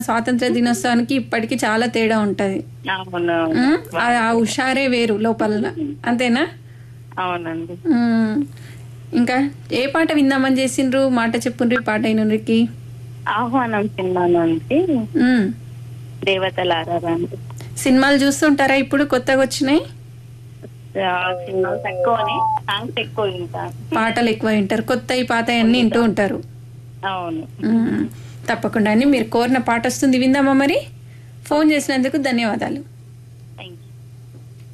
స్వాతంత్ర దినోత్సవానికి ఇప్పటికి చాలా తేడా ఉంటది అవును ఉమ్, ఆ ఆ హుషారే వేరు లోపల అంతేనా అవునండి ఉమ్, ఇంకా ఏ పాట విందామని చేసిండ్రు మాట చెప్పుండ్రు ఈ పాట అయినకి ఆహ్వానం సినిమా నుంచి దేవతలారా రండి సినిమాలు చూస్తుంటారా ఇప్పుడు కొత్తగా వచ్చినాయి ఆ, సినిమాలు తక్కువనే సాంగ్స్ ఎక్కువ వింటాను పాటలు ఎక్కువ వింటారు కొత్త ఈ పాత అన్ని వింటూ ఉంటారు అవును ఉమ్, తప్పకుండా అండి మీరు కోరిన పాట వస్తుంది విందామా మరి ఫోన్ చేసినందుకు ధన్యవాదాలు